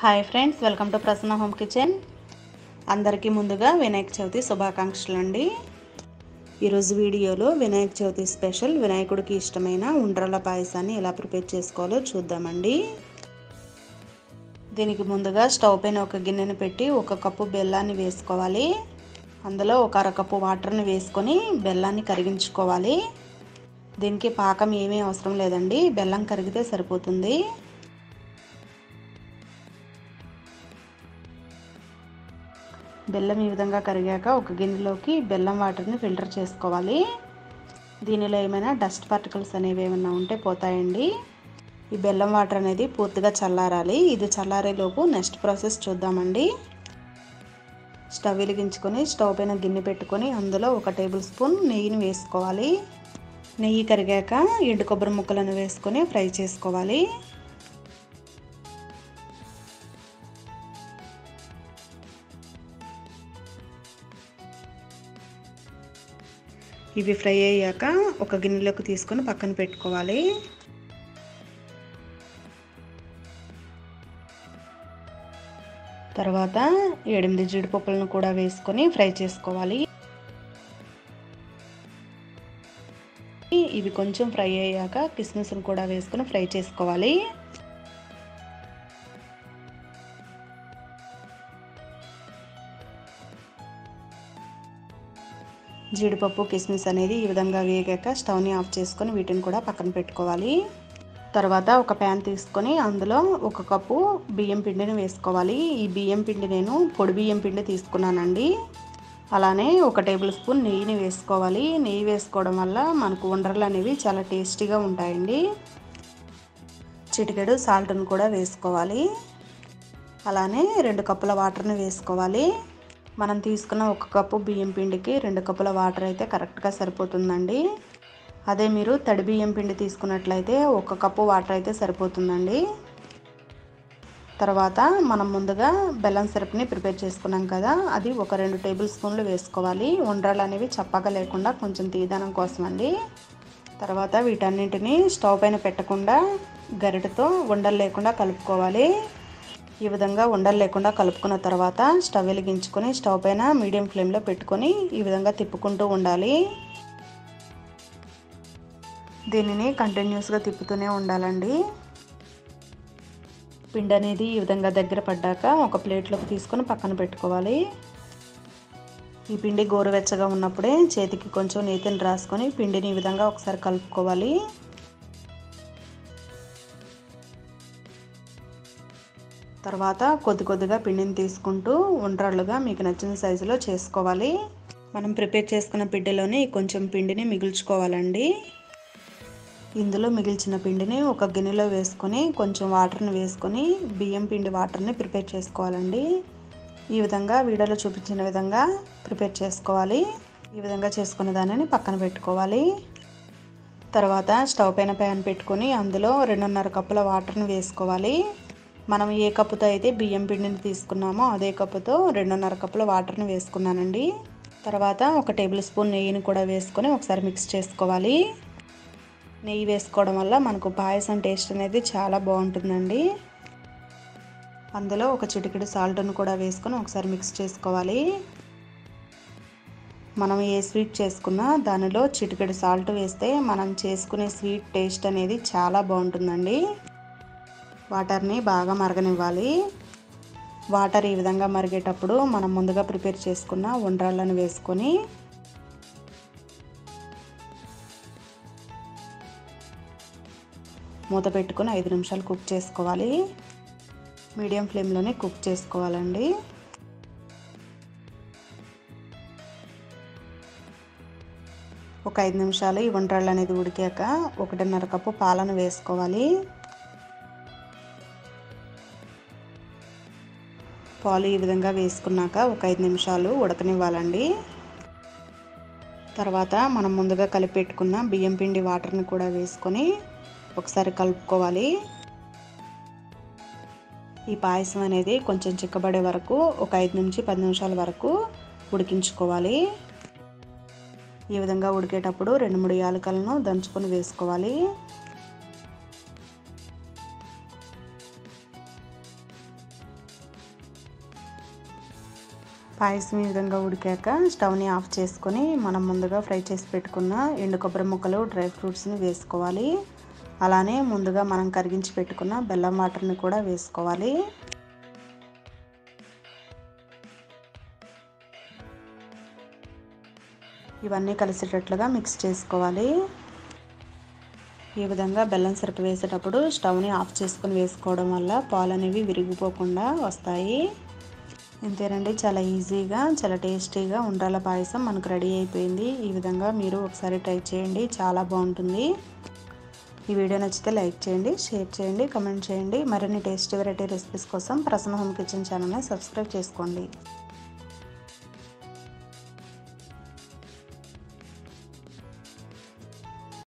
hi friends welcome to Prasanna home kitchen అందరికీ ముందుగా వినాయక చవితి శుభాకాంక్షలు అండి ఈరోజు వీడియోలో వినాయక చవితి స్పెషల్ వినాయకుడికి ఇష్టమైన ఉండ్రల పాయసాన్ని ఎలా ప్రిపేర్ చేసుకోవాలో చూద్దామండి దీనికి ముందుగా స్టవ్ పైన ఒక గిన్నెను పెట్టి ఒక కప్పు బెల్లాన్ని వేసుకోవాలి అందులో ఒక అరకప్పు వాటర్ని వేసుకొని బెల్లాన్ని కరిగించుకోవాలి దీనికి పాకం ఏమీ అవసరం లేదండి బెల్లం కరిగితే సరిపోతుంది బెల్లం ఈ విధంగా కరిగాక ఒక గిన్నెలోకి బెల్లం వాటర్ని ఫిల్టర్ చేసుకోవాలి దీనిలో ఏమైనా డస్ట్ పార్టికల్స్ అనేవి ఏమైనా ఉంటే పోతాయండి ఈ బెల్లం వాటర్ అనేది పూర్తిగా చల్లారాలి ఇది చల్లారేలోపు నెక్స్ట్ ప్రాసెస్ చూద్దామండి స్టవ్ వెలిగించుకొని స్టవ్ పైన గిన్నె పెట్టుకొని అందులో ఒక టేబుల్ స్పూన్ నెయ్యిని వేసుకోవాలి నెయ్యి కరిగాక ఎండు కొబ్బరి ముక్కలను వేసుకొని ఫ్రై చేసుకోవాలి ఇవి ఫ్రై అయ్యాక ఒక గిన్నెలోకి తీసుకొని పక్కన పెట్టుకోవాలి తర్వాత ఎనిమిది జీడిపప్పులను కూడా వేసుకొని ఫ్రై చేసుకోవాలి ఇవి కొంచెం ఫ్రై అయ్యాక కిస్మిస్ని కూడా వేసుకొని ఫ్రై చేసుకోవాలి జీడిపప్పు కిస్మిస్ అనేది ఈ విధంగా వేగాక స్టవ్ని ఆఫ్ చేసుకొని వీటిని కూడా పక్కన పెట్టుకోవాలి తర్వాత ఒక ప్యాన్ తీసుకొని అందులో ఒక కప్పు బియ్యం పిండిని వేసుకోవాలి ఈ బియ్యం పిండి నేను పొడి బియ్యం పిండి తీసుకున్నానండి అలానే ఒక టేబుల్ స్పూన్ నెయ్యిని వేసుకోవాలి నెయ్యి వేసుకోవడం వల్ల మనకు ఉండరలు అనేవి చాలా టేస్టీగా ఉంటాయండి చిటికెడు సాల్ట్ని కూడా వేసుకోవాలి అలానే రెండు కప్పుల వాటర్ని వేసుకోవాలి మనం తీసుకున్న ఒక కప్పు బియ్యం పిండికి రెండు కప్పుల వాటర్ అయితే కరెక్ట్గా సరిపోతుందండి అదే మీరు తడి బియ్యం పిండి తీసుకున్నట్లయితే ఒక కప్పు వాటర్ అయితే సరిపోతుందండి తర్వాత మనం ముందుగా బెల్లం సిరప్ని ప్రిపేర్ చేసుకున్నాం కదా అది ఒక రెండు టేబుల్ స్పూన్లు వేసుకోవాలి ఉండ్రాలు అనేవి చప్పగా లేకుండా కొంచెం తీదనం కోసం అండి తర్వాత వీటన్నింటినీ స్టవ్ పైన పెట్టకుండా గరిటతో ఉండలు లేకుండా కలుపుకోవాలి ఈ విధంగా ఉండలు లేకుండా కలుపుకున్న తర్వాత స్టవ్ వెలిగించుకొని స్టవ్ పైన మీడియం ఫ్లేమ్లో పెట్టుకొని ఈ విధంగా తిప్పుకుంటూ ఉండాలి దీనిని కంటిన్యూస్గా తిప్పుతూనే ఉండాలండి పిండి అనేది ఈ విధంగా దగ్గర పడ్డాక ఒక ప్లేట్లోకి తీసుకొని పక్కన పెట్టుకోవాలి ఈ పిండి గోరువెచ్చగా ఉన్నప్పుడే చేతికి కొంచెం నేతిని రాసుకొని పిండిని ఈ విధంగా ఒకసారి కలుపుకోవాలి తర్వాత కొద్ది కొద్దిగా పిండిని తీసుకుంటూ ఉండ్రాళ్ళుగా మీకు నచ్చిన సైజులో చేసుకోవాలి మనం ప్రిపేర్ చేసుకున్న పిండిలోని కొంచెం పిండిని మిగుల్చుకోవాలండి ఇందులో మిగిల్చిన పిండిని ఒక గిన్నెలో వేసుకొని కొంచెం వాటర్ని వేసుకొని బియ్యం పిండి వాటర్ని ప్రిపేర్ చేసుకోవాలండి ఈ విధంగా వీడియోలో చూపించిన విధంగా ప్రిపేర్ చేసుకోవాలి ఈ విధంగా చేసుకున్న దానిని పక్కన పెట్టుకోవాలి తర్వాత స్టవ్ పైన ప్యాన్ పెట్టుకొని అందులో రెండున్నర కప్పుల వాటర్ని వేసుకోవాలి మనం ఏ కప్పుతో అయితే బియ్యం పిండిని తీసుకున్నామో అదే కప్పుతో రెండున్నర కప్పుల వాటర్ని వేసుకున్నానండి తర్వాత ఒక టేబుల్ స్పూన్ నెయ్యిని కూడా వేసుకొని ఒకసారి మిక్స్ చేసుకోవాలి నెయ్యి వేసుకోవడం వల్ల మనకు పాయసం టేస్ట్ అనేది చాలా బాగుంటుందండి అందులో ఒక చిటికెడు సాల్ట్ను కూడా వేసుకొని ఒకసారి మిక్స్ చేసుకోవాలి మనం ఏ స్వీట్ చేసుకున్నా దానిలో చిటికెడు సాల్ట్ వేస్తే మనం చేసుకునే స్వీట్ టేస్ట్ అనేది చాలా బాగుంటుందండి వాటర్ని బాగా మరగనివ్వాలి వాటర్ ఈ విధంగా మరిగేటప్పుడు మనం ముందుగా ప్రిపేర్ చేసుకున్న ఉండ్రాళ్ళను వేసుకొని మూత పెట్టుకొని ఐదు నిమిషాలు కుక్ చేసుకోవాలి మీడియం ఫ్లేమ్లోనే కుక్ చేసుకోవాలండి ఒక ఐదు నిమిషాలు ఈ వంటలు అనేది ఉడికాక ఒకటిన్నర కప్పు పాలను వేసుకోవాలి పాలు ఈ విధంగా వేసుకున్నాక ఒక ఐదు నిమిషాలు ఉడకనివ్వాలండి తర్వాత మనం ముందుగా కలిపి పెట్టుకున్న బియ్యం పిండి వాటర్ని కూడా వేసుకొని ఒకసారి కలుపుకోవాలి ఈ పాయసం అనేది కొంచెం చిక్కబడే వరకు ఒక ఐదు నుంచి పది నిమిషాల వరకు ఉడికించుకోవాలి ఈ విధంగా ఉడికేటప్పుడు రెండు మూడు యాలకలను దంచుకొని వేసుకోవాలి పాయసం ఈ విధంగా ఉడికాక స్టవ్ని ఆఫ్ చేసుకొని మనం ముందుగా ఫ్రై చేసి పెట్టుకున్న ఎండు కొబ్బరి ముక్కలు డ్రై ఫ్రూట్స్ని వేసుకోవాలి అలానే ముందుగా మనం కరిగించి పెట్టుకున్న బెల్లం వాటర్ని కూడా వేసుకోవాలి ఇవన్నీ కలిసేటట్లుగా మిక్స్ చేసుకోవాలి ఈ విధంగా బెల్లం సిరప్ వేసేటప్పుడు స్టవ్ని ఆఫ్ చేసుకొని వేసుకోవడం వల్ల పాలు అనేవి విరిగిపోకుండా వస్తాయి ఇంతేనండి చాలా ఈజీగా చాలా టేస్టీగా ఉండ్రాల పాయసం మనకు రెడీ అయిపోయింది ఈ విధంగా మీరు ఒకసారి ట్రై చేయండి చాలా బాగుంటుంది ఈ వీడియో నచ్చితే లైక్ చేయండి షేర్ చేయండి కమెంట్ చేయండి మరిన్ని టేస్టీ వెరైటీ రెసిపీస్ కోసం ప్రసన్న హోమ్ కిచెన్ ఛానల్ని సబ్స్క్రైబ్ చేసుకోండి